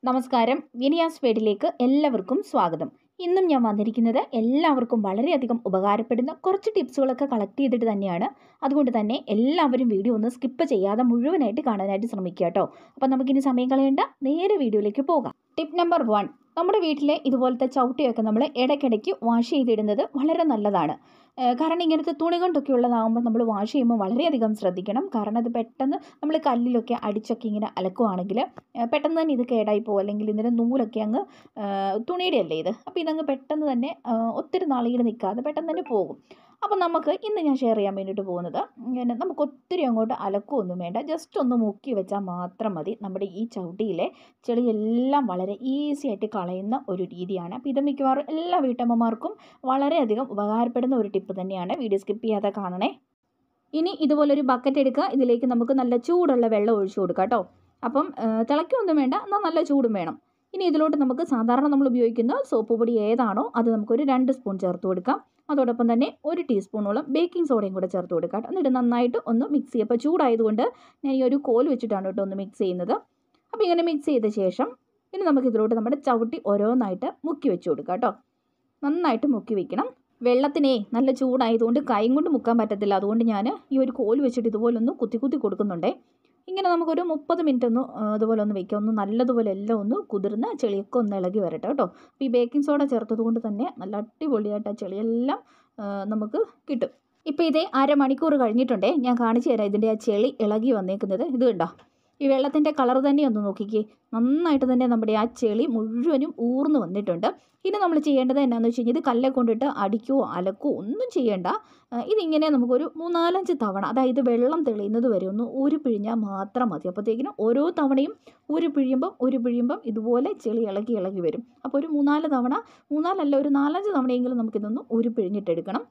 നമസ്കാരം വിനിയാസ് വീഡിലേക്ക് എല്ലാവർക്കും സ്വാഗതം ഇന്നും ഞാൻ വന്നിരിക്കുന്നത് എല്ലാവർക്കും വളരെയധികം ഉപകാരപ്പെടുന്ന കുറച്ച് ടിപ്സുകളൊക്കെ കളക്ട് ചെയ്തിട്ട് തന്നെയാണ് അതുകൊണ്ട് തന്നെ എല്ലാവരും വീഡിയോ ഒന്ന് സ്കിപ്പ് ചെയ്യാതെ മുഴുവനായിട്ട് കാണാനായിട്ട് ശ്രമിക്കുക കേട്ടോ അപ്പം നമുക്കിനി സമയം കളയേണ്ട നേരെ വീഡിയോയിലേക്ക് പോകാം ടിപ്പ് നമ്പർ വൺ നമ്മുടെ വീട്ടിലെ ഇതുപോലത്തെ ചവിട്ടിയൊക്കെ നമ്മൾ ഇടയ്ക്കിടയ്ക്ക് വാഷ് ചെയ്തിടുന്നത് വളരെ നല്ലതാണ് ഏഹ് കാരണം ഇങ്ങനത്തെ തുണി കൊണ്ടൊക്കെ ഉള്ളതാകുമ്പോൾ നമ്മൾ വാഷ് ചെയ്യുമ്പോൾ വളരെയധികം ശ്രദ്ധിക്കണം കാരണം അത് പെട്ടെന്ന് നമ്മൾ കല്ലിലൊക്കെ അടിച്ചൊക്കെ ഇങ്ങനെ അലക്കുവാണെങ്കിൽ ഏഹ് പെട്ടെന്ന് തന്നെ ഇത് കേടായി പോകും അല്ലെങ്കിൽ ഇതിൻ്റെ നൂലൊക്കെ അങ്ങ് ഏഹ് തുണിയുടെ അല്ലേ ഇത് അപ്പോൾ ഇതങ്ങ് പെട്ടെന്ന് തന്നെ ഏഹ് ഒത്തിരി നാളിങ്ങനെ നിൽക്കാതെ പെട്ടെന്ന് തന്നെ പോകും അപ്പോൾ നമുക്ക് ഇന്ന് ഞാൻ ഷെയർ ചെയ്യാൻ വേണ്ടിയിട്ട് പോകുന്നത് ഇങ്ങനെ നമുക്ക് ഒത്തിരി അങ്ങോട്ട് അലക്കുമൊന്നും വേണ്ട ജസ്റ്റ് ഒന്ന് മുക്കി വെച്ചാൽ മാത്രം മതി നമ്മുടെ ഈ ചവിട്ടിയിലെ ചെളിയെല്ലാം വളരെ ഈസി ആയിട്ട് കളയുന്ന ഒരു രീതിയാണ് അപ്പോൾ ഇത് മിക്കവാറും എല്ലാ വീട്ടമ്മമാർക്കും വളരെയധികം ഉപകാരപ്പെടുന്ന ഒരു ടിപ്പ് തന്നെയാണ് വീഡിയോ സ്കിപ്പ് ചെയ്യാതെ കാണണേ ഇനി ഇതുപോലൊരു ബക്കറ്റ് എടുക്കുക ഇതിലേക്ക് നമുക്ക് നല്ല ചൂടുള്ള വെള്ളം ഒഴിച്ചു കൊടുക്കാം കേട്ടോ അപ്പം ഏഹ്, തിളയ്ക്കൊന്നും വേണ്ട എന്നാൽ നല്ല ചൂടും വേണം ഇനി ഇതിലോട്ട് നമുക്ക് സാധാരണ നമ്മൾ ഉപയോഗിക്കുന്ന സോപ്പ് പൊടി ഏതാണോ അത് നമുക്കൊരു രണ്ട് സ്പൂൺ ചേർത്ത് കൊടുക്കാം അതോടൊപ്പം തന്നെ ഒരു ടീസ്പൂണോളം ബേക്കിംഗ് സോഡയും കൂടെ ചേർത്ത് കൊടുക്കാം എന്നിട്ട് നന്നായിട്ട് ഒന്ന് മിക്സ് ചെയ്യുക അപ്പോൾ ചൂടായതുകൊണ്ട് ഞാൻ ഈ ഒരു കോൽ വെച്ചിട്ടാണ് കേട്ടോ ഒന്ന് മിക്സ് ചെയ്യുന്നത് അപ്പോൾ ഇങ്ങനെ മിക്സ് ചെയ്ത ശേഷം ഇനി നമുക്ക് ഇതിലോട്ട് നമ്മുടെ ചവിട്ടി ഓരോന്നായിട്ട് മുക്കി വെച്ച് കൊടുക്കാം കേട്ടോ നന്നായിട്ട് മുക്കി വെക്കണം വെള്ളത്തിനേ നല്ല ചൂടായതുകൊണ്ട് കൈ കൊണ്ട് മുക്കാൻ പറ്റത്തില്ല അതുകൊണ്ട് ഞാൻ ഈ ഒരു കോൽ വെച്ചിട്ട് ഇതുപോലൊന്ന് കുത്തി കുത്തി കൊടുക്കുന്നുണ്ടേ ഇങ്ങനെ നമുക്കൊരു മുപ്പത് മിനിറ്റ് ഒന്ന് ആ, ഇതുപോലെ ഒന്ന് വെക്കാം ഒന്ന് നല്ലതുപോലെ എല്ലാം ഒന്ന് കുതിർന്ന് ചെളിയൊക്കെ ഒന്ന് ഇളകി വരട്ടെ കേട്ടോ അപ്പോൾ ഈ ബേക്കിംഗ് സോഡ ചേർത്തത് കൊണ്ട് തന്നെ നല്ല അടിപൊളിയായിട്ട് ആ ചെളിയെല്ലാം ആ, നമുക്ക് കിട്ടും ഇപ്പോൾ ഇതേ അരമണിക്കൂർ കഴിഞ്ഞിട്ടുണ്ടേ ഞാൻ കാണിച്ചു തരാം ഇതിൻ്റെ ആ ചെളി ഇളകി വന്നേക്കുന്നത് ഇത് കണ്ടോ ഈ വെള്ളത്തിൻ്റെ കളർ തന്നെ ഒന്ന് നോക്കിക്കേ നന്നായിട്ട് തന്നെ നമ്മുടെ ആ ചെളി മുഴുവനും ഊർന്ന് വന്നിട്ടുണ്ട് ഇനി നമ്മൾ ചെയ്യേണ്ടത് എന്നാന്ന് വെച്ച് കഴിഞ്ഞാൽ ഇത് കല്ലെ കൊണ്ടിട്ട് അടിക്കുകയോ അലക്കുകയോ ഒന്നും ചെയ്യേണ്ട ആ, ഇതിങ്ങനെ നമുക്കൊരു മൂന്നാലഞ്ച് തവണ അതായത് വെള്ളം തെളിയുന്നത് വരെ ഒന്ന് ഊരി പിഴിഞ്ഞാൽ മാത്രം മതി അപ്പോഴത്തേക്കിനും ഓരോ തവണയും ഊരി പിഴിയുമ്പം ഊരി പിഴിയുമ്പം ഇതുപോലെ ചെളി ഇളകി ഇളകി വരും അപ്പോൾ ഒരു മൂന്നാല് തവണ മൂന്നാലല്ല ഒരു നാലഞ്ച് തവണയെങ്കിലും നമുക്കിതൊന്ന് ഊരി പിഴിഞ്ഞിട്ടെടുക്കണം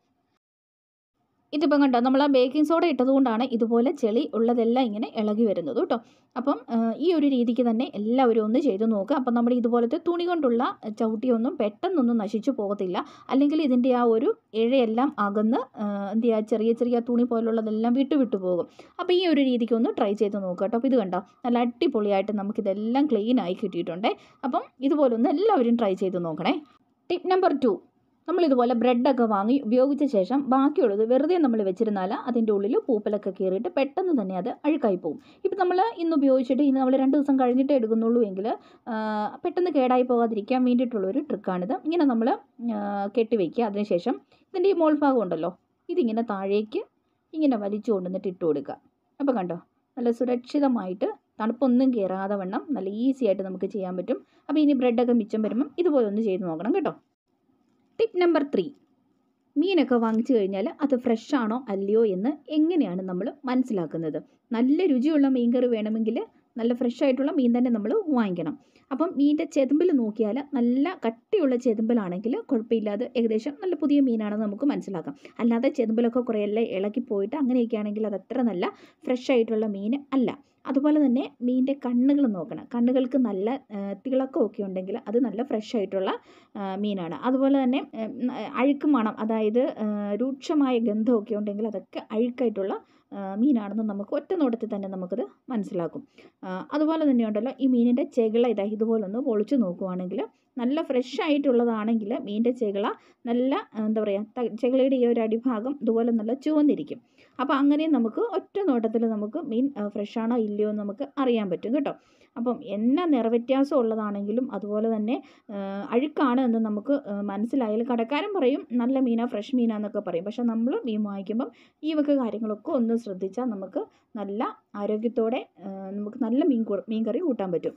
ഇതിപ്പം കണ്ടോ നമ്മൾ ആ ബേക്കിംഗ് സോഡ ഇട്ടതുകൊണ്ടാണ് ഇതുപോലെ ചെളി ഉള്ളതെല്ലാം ഇങ്ങനെ ഇളകി വരുന്നത് കേട്ടോ അപ്പം ആ, ഈ ഒരു രീതിക്ക് തന്നെ എല്ലാവരും ഒന്ന് ചെയ്ത് നോക്കുക അപ്പം നമ്മുടെ ഇതുപോലത്തെ തുണി കൊണ്ടുള്ള ചവിട്ടിയൊന്നും പെട്ടെന്നൊന്നും നശിച്ചു പോകത്തില്ല അല്ലെങ്കിൽ ഇതിൻ്റെ ആ ഒരു ഇഴയെല്ലാം അകന്ന് ആ, എന്ത് ചെയ്യുക ചെറിയ ചെറിയ തുണി പോലുള്ളതെല്ലാം വിട്ടു വിട്ടു പോകും അപ്പോൾ ഈ ഒരു രീതിക്ക് ഒന്ന് ട്രൈ ചെയ്ത് നോക്കുക കേട്ടോ അപ്പോൾ ഇത് കണ്ടോ നല്ല അടിപൊളിയായിട്ട് നമുക്കിതെല്ലാം ക്ലീൻ ആയി കിട്ടിയിട്ടുണ്ട് അപ്പം ഇതുപോലെ ഒന്ന് എല്ലാവരും ട്രൈ ചെയ്ത് നോക്കണേ ടിപ്പ് നമ്പർ ടു നമ്മളിതുപോലെ ബ്രെഡൊക്കെ വാങ്ങി ഉപയോഗിച്ച ശേഷം ബാക്കിയുള്ളത് വെറുതെ നമ്മൾ വെച്ചിരുന്നാൽ അതിൻ്റെ ഉള്ളിൽ പൂപ്പലൊക്കെ കയറിയിട്ട് പെട്ടെന്ന് തന്നെ അത് അഴുക്കായി പോകും ഇപ്പം നമ്മൾ ഇന്ന് ഉപയോഗിച്ചിട്ട് ഇന്ന് നമ്മൾ രണ്ട് ദിവസം കഴിഞ്ഞിട്ടേ എടുക്കുന്നുള്ളൂ എങ്കിൽ പെട്ടെന്ന് കേടായി പോകാതിരിക്കാൻ വേണ്ടിയിട്ടുള്ളൊരു ട്രിക്കാണിത് ഇങ്ങനെ നമ്മൾ കെട്ടി വയ്ക്കുക അതിനുശേഷം ഇതിൻ്റെ ഈ മോൾ ഭാഗം ഉണ്ടല്ലോ ഇതിങ്ങനെ താഴേക്ക് ഇങ്ങനെ വലിച്ചു കൊണ്ടുവന്നിട്ട് ഇട്ട് കൊടുക്കുക അപ്പോൾ കണ്ടോ നല്ല സുരക്ഷിതമായിട്ട് തണുപ്പൊന്നും കയറാതെ വണ്ണം നല്ല ഈസി ആയിട്ട് നമുക്ക് ചെയ്യാൻ പറ്റും അപ്പോൾ ഇനി ബ്രെഡൊക്കെ മിച്ചം വരുമ്പം ഇതുപോലെ ഒന്ന് ചെയ്ത് നോക്കണം കേട്ടോ ടിപ്പ് നമ്പർ ത്രീ മീനൊക്കെ വാങ്ങിച്ചു കഴിഞ്ഞാൽ അത് ഫ്രഷ് ആണോ അല്ലയോ എന്ന് എങ്ങനെയാണ് നമ്മൾ മനസ്സിലാക്കുന്നത് നല്ല രുചിയുള്ള മീൻ കറി വേണമെങ്കിൽ നല്ല ഫ്രഷ് ആയിട്ടുള്ള മീൻ തന്നെ നമ്മൾ വാങ്ങിക്കണം അപ്പം മീനിൻ്റെ ചെതുമ്പിൽ നോക്കിയാൽ നല്ല കട്ടിയുള്ള ചെതുമ്പിലാണെങ്കിൽ കുഴപ്പമില്ലാതെ ഏകദേശം നല്ല പുതിയ മീനാണെന്ന് നമുക്ക് മനസ്സിലാക്കാം അല്ലാതെ ചെതുമ്പിലൊക്കെ കുറേ എല്ലാം ഇളക്കി പോയിട്ട് അങ്ങനെയൊക്കെ ആണെങ്കിൽ അത് അത്ര നല്ല ഫ്രഷ് ആയിട്ടുള്ള മീൻ അല്ല അതുപോലെ തന്നെ മീനിൻ്റെ കണ്ണുകൾ നോക്കണം കണ്ണുകൾക്ക് നല്ല ആ, തിളക്കമൊക്കെ ഉണ്ടെങ്കിൽ അത് നല്ല ഫ്രഷ് ആയിട്ടുള്ള ആ, മീനാണ് അതുപോലെ തന്നെ ഉം, അഴുക്ക് മണം അതായത് ആ, രൂക്ഷമായ ഗന്ധമൊക്കെ ഉണ്ടെങ്കിൽ അതൊക്കെ അഴുക്കായിട്ടുള്ള ആ, മീനാണെന്ന് നമുക്ക് ഒറ്റ നോട്ടത്തിൽ തന്നെ നമുക്കത് മനസ്സിലാക്കും ആ, അതുപോലെ തന്നെ ഉണ്ടല്ലോ ഈ മീനിൻ്റെ ചെകിള ഇതാ ഇതുപോലൊന്ന് പൊളിച്ച് നോക്കുവാണെങ്കിൽ നല്ല ഫ്രഷ് ആയിട്ടുള്ളതാണെങ്കിൽ മീനിൻ്റെ ചെകിള നല്ല ആ, എന്താ പറയുക ചെകിളയുടെ ഈ ഒരു അടിഭാഗം ഇതുപോലെ നല്ല ചുവന്നിരിക്കും അപ്പോൾ അങ്ങനെ നമുക്ക് ഒറ്റ നോട്ടത്തിൽ നമുക്ക് മീൻ ഫ്രഷ് ആണോ ഇല്ലയോ എന്ന് നമുക്ക് അറിയാൻ പറ്റും കേട്ടോ അപ്പം എന്നാ നിറവ്യത്യാസം ഉള്ളതാണെങ്കിലും അതുപോലെ തന്നെ ആ, അഴുക്കാണ് എന്ന് നമുക്ക് ആ, മനസ്സിലായാൽ കടക്കാരൻ പറയും നല്ല മീനാ ഫ്രഷ് മീനാന്നൊക്കെ പറയും പക്ഷെ നമ്മൾ മീൻ വാങ്ങിക്കുമ്പം ഈ വക കാര്യങ്ങളൊക്കെ ഒന്ന് ശ്രദ്ധിച്ചാൽ നമുക്ക് നല്ല ആരോഗ്യത്തോടെ ആ, നമുക്ക് നല്ല മീൻ കൂ- മീൻ കറി കൂട്ടാൻ പറ്റും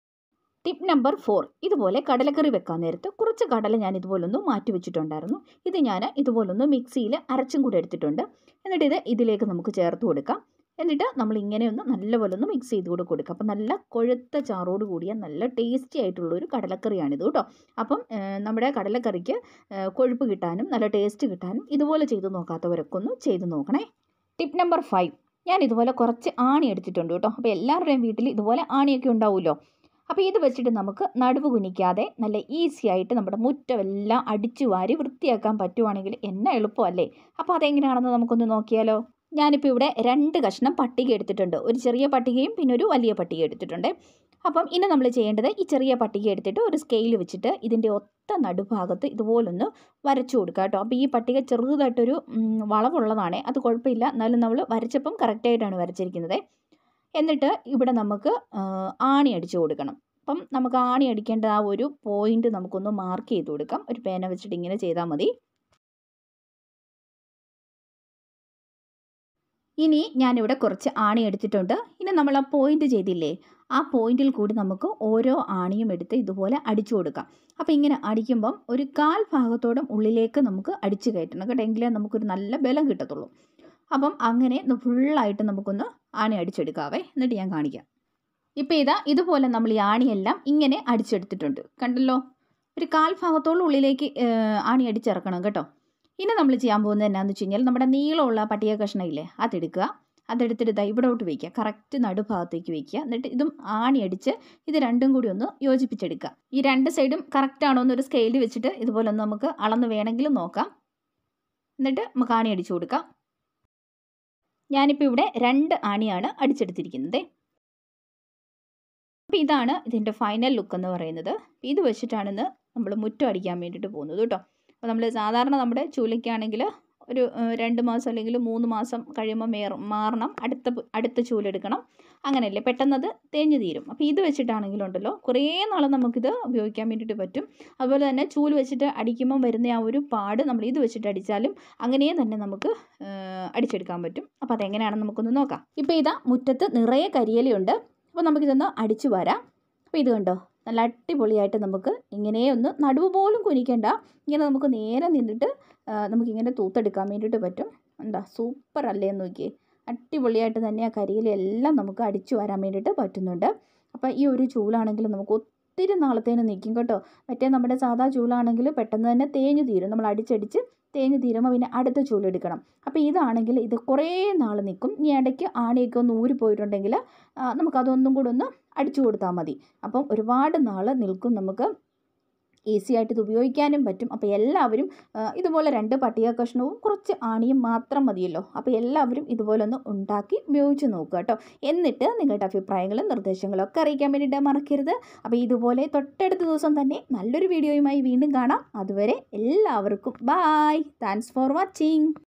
ടിപ്പ് നമ്പർ ഫോർ ഇതുപോലെ കടലക്കറി വെക്കാൻ നേരത്ത് കുറച്ച് കടല ഞാൻ ഇതുപോലൊന്ന് മാറ്റി വെച്ചിട്ടുണ്ടായിരുന്നു ഇത് ഞാൻ ഇതുപോലൊന്ന് മിക്സിയിൽ അരച്ചും കൂടി എടുത്തിട്ടുണ്ട് എന്നിട്ട് ഇത് ഇതിലേക്ക് നമുക്ക് ചേർത്ത് കൊടുക്കാം എന്നിട്ട് നമ്മൾ ഇങ്ങനെ ഒന്ന് നല്ലപോലെ ഒന്ന് മിക്സ് ചെയ്ത് കൂടെ കൊടുക്കുക അപ്പം നല്ല കൊഴുത്ത ചാറോട് കൂടിയ നല്ല ടേസ്റ്റി ആയിട്ടുള്ള ഒരു കടലക്കറിയാണിത് കേട്ടോ അപ്പം ആ, നമ്മുടെ കടലക്കറിക്ക് ആ, കൊഴുപ്പ് കിട്ടാനും നല്ല ടേസ്റ്റ് കിട്ടാനും ഇതുപോലെ ചെയ്ത് നോക്കാത്തവരൊക്കെ ഒന്ന് ചെയ്ത് നോക്കണേ ടിപ്പ് നമ്പർ ഫൈവ് ഞാൻ ഇതുപോലെ കുറച്ച് ആണി എടുത്തിട്ടുണ്ട് കേട്ടോ അപ്പോൾ എല്ലാവരുടെയും വീട്ടിൽ ഇതുപോലെ ആണിയൊക്കെ ഉണ്ടാവുമല്ലോ അപ്പോൾ ഇത് വെച്ചിട്ട് നമുക്ക് നടുവ് കുനിക്കാതെ നല്ല ഈസി ആയിട്ട് നമ്മുടെ മുറ്റമെല്ലാം അടിച്ചു വാരി വൃത്തിയാക്കാൻ പറ്റുവാണെങ്കിൽ എന്നാ എളുപ്പമല്ലേ അപ്പോൾ അതെങ്ങനെയാണെന്ന് നമുക്കൊന്ന് നോക്കിയാലോ ഞാനിപ്പോൾ ഇവിടെ രണ്ട് കഷ്ണം പട്ടിക എടുത്തിട്ടുണ്ട് ഒരു ചെറിയ പട്ടികയും പിന്നെ ഒരു വലിയ പട്ടിക എടുത്തിട്ടുണ്ട് അപ്പം ഇനി നമ്മൾ ചെയ്യേണ്ടത് ഈ ചെറിയ പട്ടിക എടുത്തിട്ട് ഒരു സ്കെയിൽ വെച്ചിട്ട് ഇതിൻ്റെ ഒത്ത നടുഭാഗത്ത് ഇതുപോലൊന്ന് വരച്ചു കൊടുക്കുക കേട്ടോ അപ്പോൾ ഈ പട്ടിക ചെറുതായിട്ടൊരു ഉം, വളവുള്ളതാണേ അത് കുഴപ്പമില്ല എന്നാലും നമ്മൾ വരച്ചപ്പം കറക്റ്റായിട്ടാണ് വരച്ചിരിക്കുന്നത് എന്നിട്ട് ഇവിടെ നമുക്ക് ആ, ആണി അടിച്ചു കൊടുക്കണം അപ്പം നമുക്ക് ആണി അടിക്കേണ്ട ആ ഒരു പോയിന്റ് നമുക്കൊന്ന് മാർക്ക് ചെയ്ത് കൊടുക്കാം ഒരു പേന വെച്ചിട്ട് ഇങ്ങനെ ചെയ്താൽ മതി ഇനി ഞാനിവിടെ കുറച്ച് ആണി എടുത്തിട്ടുണ്ട് ഇനി നമ്മൾ ആ പോയിന്റ് ചെയ്തില്ലേ ആ പോയിന്റിൽ കൂടി നമുക്ക് ഓരോ ആണിയും എടുത്ത് ഇതുപോലെ അടിച്ചു കൊടുക്കാം അപ്പോൾ ഇങ്ങനെ അടിക്കുമ്പം ഒരു കാൽ ഭാഗത്തോളം ഉള്ളിലേക്ക് നമുക്ക് അടിച്ചു കയറ്റണം കേട്ടോ എങ്കിലേ നമുക്കൊരു നല്ല ബലം കിട്ടത്തുള്ളൂ അപ്പം അങ്ങനെ ഫുള്ളായിട്ട് നമുക്കൊന്ന് ആണി അടിച്ചെടുക്കാവേ എന്നിട്ട് ഞാൻ കാണിക്കാം ഇപ്പോൾ ഇതാ ഇതുപോലെ നമ്മൾ ഈ ആണിയെല്ലാം ഇങ്ങനെ അടിച്ചെടുത്തിട്ടുണ്ട് കണ്ടല്ലോ ഒരു കാൽ ഭാഗത്തോളം ഉള്ളിലേക്ക് ഏഹ്, ആണി അടിച്ചിറക്കണം കേട്ടോ ഇനി നമ്മൾ ചെയ്യാൻ പോകുന്നത് എന്നാന്ന് വെച്ച് കഴിഞ്ഞാൽ നമ്മുടെ നീളമുള്ള പട്ടിക കഷ്ണം ഇല്ലേ അതെടുക്കുക അതെടുത്തിട്ട് ദാ ഇവിടോട്ട് വയ്ക്കുക കറക്റ്റ് നടുഭാഗത്തേക്ക് വയ്ക്കുക എന്നിട്ട് ഇതും ആണി അടിച്ച് ഇത് രണ്ടും കൂടി ഒന്ന് യോജിപ്പിച്ചെടുക്കുക ഈ രണ്ട് സൈഡും കറക്റ്റ് ആണോ എന്നൊരു സ്കെയിൽ വെച്ചിട്ട് ഇതുപോലെ ഒന്ന് നമുക്ക് അളന്ന് വേണമെങ്കിൽ നോക്കാം എന്നിട്ട് നമുക്ക് ആണി അടിച്ചു കൊടുക്കാം ഞാനിപ്പോൾ ഇവിടെ രണ്ട് ആണിയാണ് അടിച്ചെടുത്തിരിക്കുന്നത് അപ്പോൾ ഇതാണ് ഇതിൻ്റെ ഫൈനൽ ലുക്ക് എന്ന് പറയുന്നത് അപ്പോൾ ഇത് വെച്ചിട്ടാണ് നമ്മൾ മുറ്റം അടിക്കാൻ വേണ്ടിയിട്ട് പോകുന്നത് കേട്ടോ അപ്പോൾ നമ്മൾ സാധാരണ നമ്മുടെ ചൂലയ്ക്കാണെങ്കിൽ ഒരു ഏഹ്, രണ്ട് മാസം അല്ലെങ്കിൽ മൂന്ന് മാസം കഴിയുമ്പോൾ മേറും മാറണം അടുത്ത പ്- അടുത്ത ചൂലെടുക്കണം അങ്ങനെയല്ലേ പെട്ടെന്ന് അത് തേഞ്ഞു തീരും അപ്പോൾ ഇത് വെച്ചിട്ടാണെങ്കിലുണ്ടല്ലോ കുറേ നാൾ നമുക്കിത് ഉപയോഗിക്കാൻ വേണ്ടിയിട്ട് പറ്റും അതുപോലെ തന്നെ ചൂല് വെച്ചിട്ട് അടിക്കുമ്പം വരുന്ന ആ ഒരു പാട് നമ്മൾ ഇത് വെച്ചിട്ട് അടിച്ചാലും അങ്ങനെ തന്നെ നമുക്ക് ഏഹ്, അടിച്ചെടുക്കാൻ പറ്റും അപ്പോൾ അതെങ്ങനെയാണെന്ന് നമുക്കൊന്ന് നോക്കാം ഇപ്പോൾ ഇതാ മുറ്റത്ത് നിറയെ കരിയിലയുണ്ട് അപ്പോൾ നമുക്കിതൊന്ന് അടിച്ചു വരാം അപ്പോൾ ഇത് കണ്ടോ നല്ല അടിപൊളിയായിട്ട് നമുക്ക് ഇങ്ങനെ ഒന്ന് നടുവ് പോലും കുനിക്കണ്ട ഇങ്ങനെ നമുക്ക് നേരെ നിന്നിട്ട് ആ, നമുക്കിങ്ങനെ തൂത്തെടുക്കാൻ വേണ്ടിയിട്ട് പറ്റും എന്താ സൂപ്പർ അല്ലേ എന്ന് നോക്കിയേ അടിപൊളിയായിട്ട് തന്നെ ആ കരിയിലെല്ലാം നമുക്ക് അടിച്ചു വരാൻ വേണ്ടിയിട്ട് പറ്റുന്നുണ്ട് അപ്പോൾ ഈ ഒരു ചൂലാണെങ്കിൽ നമുക്ക് ഒത്തിരി നാളത്തേന് നിൽക്കും കേട്ടോ മറ്റേ നമ്മുടെ സാധാ ചൂലാണെങ്കിൽ പെട്ടെന്ന് തന്നെ തേഞ്ഞു തീരും നമ്മൾ അടിച്ചടിച്ച് തേഞ്ഞ് തീരുമ്പോൾ പിന്നെ അടുത്ത ചൂലെടുക്കണം അപ്പോൾ ഇതാണെങ്കിൽ ഇത് കുറേ നാൾ നിൽക്കും ഇനി ഇടയ്ക്ക് ആണിയൊക്കെ ഒന്ന് ഊരി പോയിട്ടുണ്ടെങ്കിൽ ആ, നമുക്കതൊന്നും കൂടെ ഒന്ന് അടിച്ചു കൊടുത്താൽ മതി അപ്പം ഒരുപാട് നാൾ നിൽക്കും നമുക്ക് ഈസി ആയിട്ട് ഇത് ഉപയോഗിക്കാനും പറ്റും അപ്പോൾ എല്ലാവരും ആ, ഇതുപോലെ രണ്ട് പട്ടിക കഷ്ണവും കുറച്ച് ആണിയും മാത്രം മതിയല്ലോ അപ്പോൾ എല്ലാവരും ഇതുപോലെ ഒന്ന് ഉണ്ടാക്കി ഉപയോഗിച്ച് നോക്കുക കേട്ടോ എന്നിട്ട് നിങ്ങളുടെ അഭിപ്രായങ്ങളും നിർദ്ദേശങ്ങളും ഒക്കെ അറിയിക്കാൻ വേണ്ടിയിട്ട് മറക്കരുത് അപ്പോൾ ഇതുപോലെ തൊട്ടടുത്ത ദിവസം തന്നെ നല്ലൊരു വീഡിയോയുമായി വീണ്ടും കാണാം അതുവരെ എല്ലാവർക്കും ബായ് താങ്ക്സ് ഫോർ വാച്ചിങ്